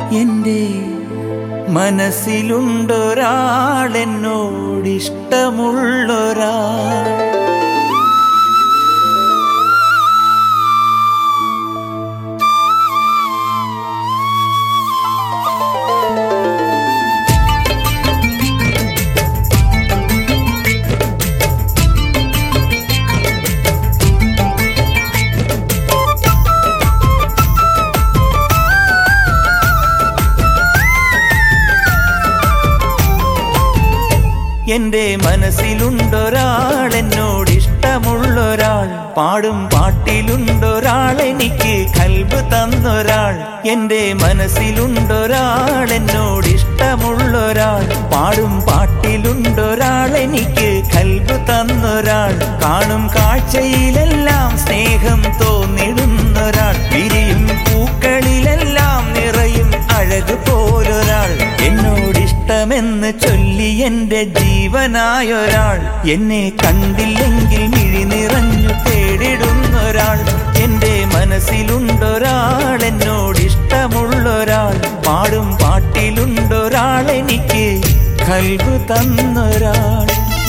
എൻ്റെ മനസ്സിലുണ്ടൊരാൾ എന്നോടിഷ്ടമുള്ളൊരാൾ എന്റെ മനസ്സിലുണ്ടൊരാൾ എന്നോട് ഇഷ്ടമുള്ളൊരാൾ പാടും പാട്ടിലുണ്ടൊരാൾ എനിക്ക് കൽബ് തന്നൊരാൾ എന്റെ മനസ്സിലുണ്ടൊരാൾ എന്നോട് ഇഷ്ടമുള്ളൊരാൾ പാടും പാട്ടിലുണ്ടൊരാൾ എനിക്ക് കൽബ് തന്നൊരാൾ കാണും കാഴ്ചയിലെല്ലാം സ്നേഹം തോന്നിടുന്നൊരാൾ വിരിയും പൂക്കളിലെല്ലാം നിറയും അഴക് പോലൊരാൾ എന്നോടിഷ്ടമെന്ന് ചൊല്ലി എന്റെ ജീവനായൊരാൾ എന്നെ കണ്ടില്ലെങ്കിൽ മിഴി നിറഞ്ഞു തേടിടുന്നൊരാൾ എന്റെ മനസ്സിലുണ്ടൊരാൾ എന്നോടിഷ്ടമുള്ളൊരാൾ പാടും പാട്ടിലുണ്ടൊരാൾ എനിക്ക് കൽബ് തന്നൊരാൾ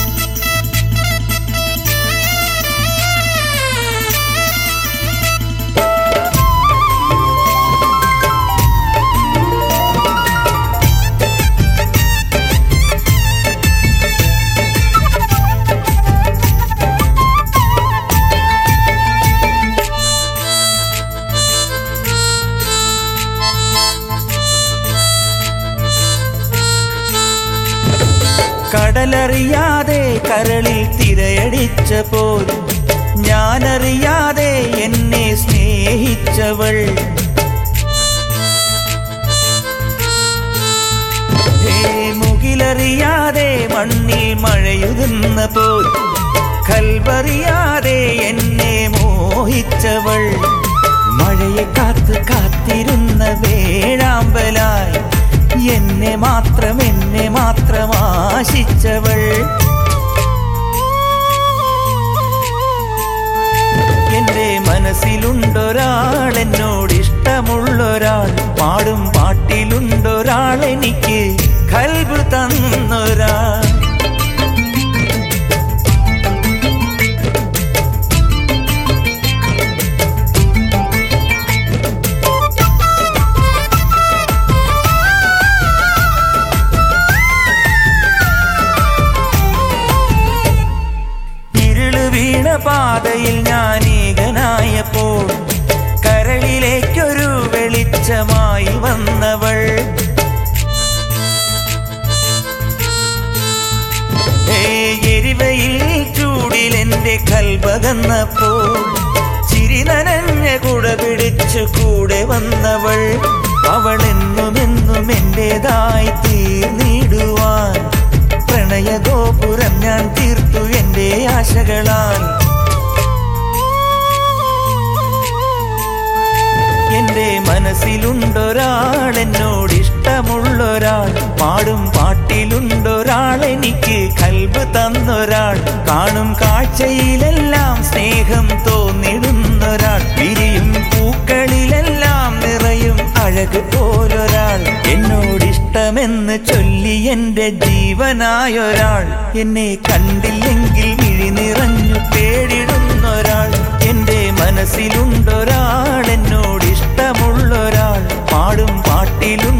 കടലറിയാതെ കരളിൽ തിരയടിച്ച പോൽ ഞാനറിയാതെ എന്നെ സ്നേഹിച്ചവൾ ഹേ മുകിലറിയാതെ മണ്ണിൽ മഴയുതുന്ന പോൽ കൽവറിയാതെ എന്നെ മോഹിച്ചവൾ മഴയെ കാത്ത് കാത്തിരുന്ന വേഴാമ്പലായി എന്നെ മാത്രം എന്നെ മാത്രം ആശിച്ചവൾ എന്റെ മനസ്സിലുണ്ടൊരാൾ എന്നോട് ഇഷ്ടമുള്ളൊരാൾ പാടും പാട്ടിലുണ്ടൊരാൾ എനിക്ക് കൽബ് തന്നൊരാൾ ഇരുള് വീണ പാതയിൽ ഞാൻ ഏകനായപ്പോൾ കരളിലേക്കൊരു വെളിച്ചമായി വന്നവൾ ഏ എരിവയിൽ ചൂടിൽ എന്റെ കൽപകന്നപ്പോൾ ചിരി നനഞ്ഞ കുട പിടിച്ചു കൂടെ വന്നവൾ അവൾ എന്നും എന്നും എന്റേതായി തീർന്നിടുവാൻ പ്രണയ ഗോപുരം ഞാൻ തീർത്തു എന്റെ ആശകളാൽ എന്റെ മനസ്സിലുണ്ടൊരാൾ എന്നോട് ഇഷ്ടമുള്ളൊരാൾ പാടും പാട്ടിലുണ്ടൊരാൾ എനിക്ക് കൽബ് തന്നൊരാൾ കാണും കാഴ്ചയിലെല്ലാം സ്നേഹം തോന്നിടുന്നൊരാൾ വിരിയും പൂക്കളിലെല്ലാം നിറയും അഴക് പോലൊരാൾ എന്നോടിഷ്ടമെന്ന് ചൊല്ലി എന്റെ ജീവനായൊരാൾ എന്നെ കണ്ടില്ലെങ്കിൽ മിഴി നിറഞ്ഞു തേടിടുന്നൊരാൾ എന്റെ മനസ്സിലുണ്ടൊരാൾ എന്നോടിഷ്ടമുള്ളൊരാൾ പാടും പാട്ടിലും